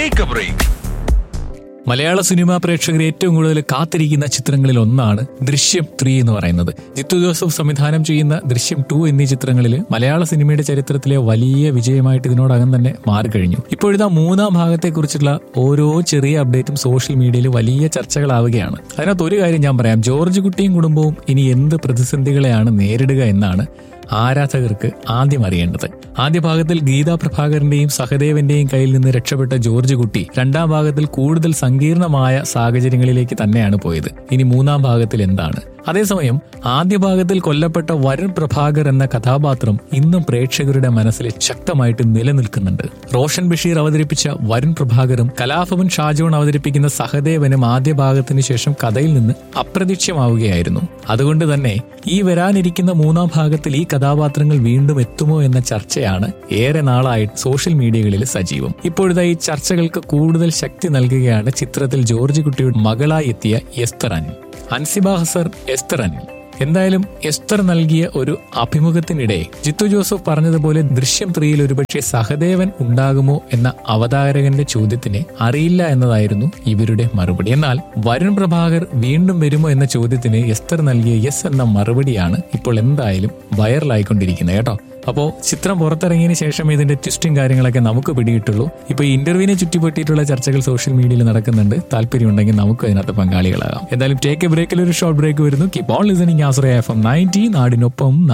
take a break മലയാള സിനിമാ പ്രേക്ഷകർ ഏറ്റവും കൂടുതൽ കാത്തിരിക്കുന്ന ചിത്രങ്ങളിൽ ഒന്നാണ് ദൃശ്യം ത്രീ എന്ന് പറയുന്നത് ജിത്തു ജോസഫ് സംവിധാനം ചെയ്യുന്ന ദൃശ്യം ടു എന്നീ ചിത്രങ്ങളിൽ മലയാള സിനിമയുടെ ചരിത്രത്തിലെ വലിയ വിജയമായിട്ട് ഇതിനോടകം തന്നെ മാറിക്കഴിഞ്ഞു ഇപ്പോഴിതാ മൂന്നാം ഭാഗത്തെക്കുറിച്ചുള്ള ഓരോ ചെറിയ അപ്ഡേറ്റും സോഷ്യൽ മീഡിയയിൽ വലിയ ചർച്ചകളാവുകയാണ് അതിനകത്ത് ഒരു കാര്യം ഞാൻ പറയാം ജോർജ് കുട്ടിയും കുടുംബവും ഇനി എന്ത് പ്രതിസന്ധികളെയാണ് നേരിടുക എന്നാണ് ആരാധകർക്ക് ആദ്യം അറിയേണ്ടത് ആദ്യ ഭാഗത്തിൽ ഗീതാ പ്രഭാകരന്റെയും സഹദേവന്റെയും കയ്യിൽ നിന്ന് രക്ഷപ്പെട്ട ജോർജ് കുട്ടി രണ്ടാം ഭാഗത്തിൽ കൂടുതൽ സങ്കീർണമായ സാഹചര്യങ്ങളിലേക്ക് തന്നെയാണ് പോയത് ഇനി മൂന്നാം ഭാഗത്തിൽ എന്താണ് അതേസമയം ആദ്യ ഭാഗത്തിൽ കൊല്ലപ്പെട്ട വരുൺ പ്രഭാകർ എന്ന കഥാപാത്രം ഇന്നും പ്രേക്ഷകരുടെ മനസ്സിൽ ശക്തമായിട്ട് നിലനിൽക്കുന്നുണ്ട് റോഷൻ ബഷീർ അവതരിപ്പിച്ച വരുൺ പ്രഭാകരും കലാഭവൻ ഷാജോൺ അവതരിപ്പിക്കുന്ന സഹദേവനും ആദ്യ ഭാഗത്തിന് ശേഷം കഥയിൽ നിന്ന് അപ്രത്യക്ഷമാവുകയായിരുന്നു അതുകൊണ്ട് തന്നെ ഈ വരാനിരിക്കുന്ന മൂന്നാം ഭാഗത്തിൽ ഈ കഥാപാത്രങ്ങൾ വീണ്ടും എത്തുമോ എന്ന ചർച്ചയാണ് ഏറെ നാളായി സോഷ്യൽ മീഡിയകളിൽ സജീവം ഇപ്പോഴത്തെ ഈ ചർച്ചകൾക്ക് കൂടുതൽ ശക്തി നൽകുകയാണ് ചിത്രത്തിൽ ജോർജ് കുട്ടിയുടെ മകളായി എത്തിയ എസ്തർ അനിൽ അൻസിബ ഹസർ എസ്തർ അനിൽ എന്തായാലും എസ്തർ നൽകിയ ഒരു അഭിമുഖത്തിനിടെ ജിത്തു ജോസഫ് പറഞ്ഞതുപോലെ ദൃശ്യം ത്രീയിൽ ഒരുപക്ഷെ സഹദേവൻ ഉണ്ടാകുമോ എന്ന അവതാരകന്റെ ചോദ്യത്തിന് അറിയില്ല എന്നതായിരുന്നു ഇവരുടെ മറുപടി എന്നാൽ വരുൺ പ്രഭാകർ വീണ്ടും വരുമോ എന്ന ചോദ്യത്തിന് എസ്തർ നൽകിയ യെസ് എന്ന മറുപടിയാണ് ഇപ്പോൾ എന്തായാലും വൈറലായിക്കൊണ്ടിരിക്കുന്നത് കേട്ടോ അപ്പോൾ ചിത്രം പുറത്തിറങ്ങിയതിന് ശേഷം ഇതിന്റെ ട്വിസ്റ്റും കാര്യങ്ങളൊക്കെ നമുക്ക് പിടിയിട്ടുള്ളൂ ഇപ്പൊ ഈ ഇന്റർവ്യൂവിനെ ചുറ്റിപ്പറ്റിയിട്ടുള്ള ചർച്ചകൾ സോഷ്യൽ മീഡിയയിൽ നടക്കുന്നുണ്ട് താല്പര്യമുണ്ടെങ്കിൽ നമുക്ക് അതിനകത്ത് പങ്കാളികളാകാം എന്തായാലും ടേക്ക് എ ബ്രേക്കിൽ ഒരു ഷോർട്ട് ബ്രേക്ക് വരുന്നു keep on listening Ashraya F M ninety നാടിനൊപ്പം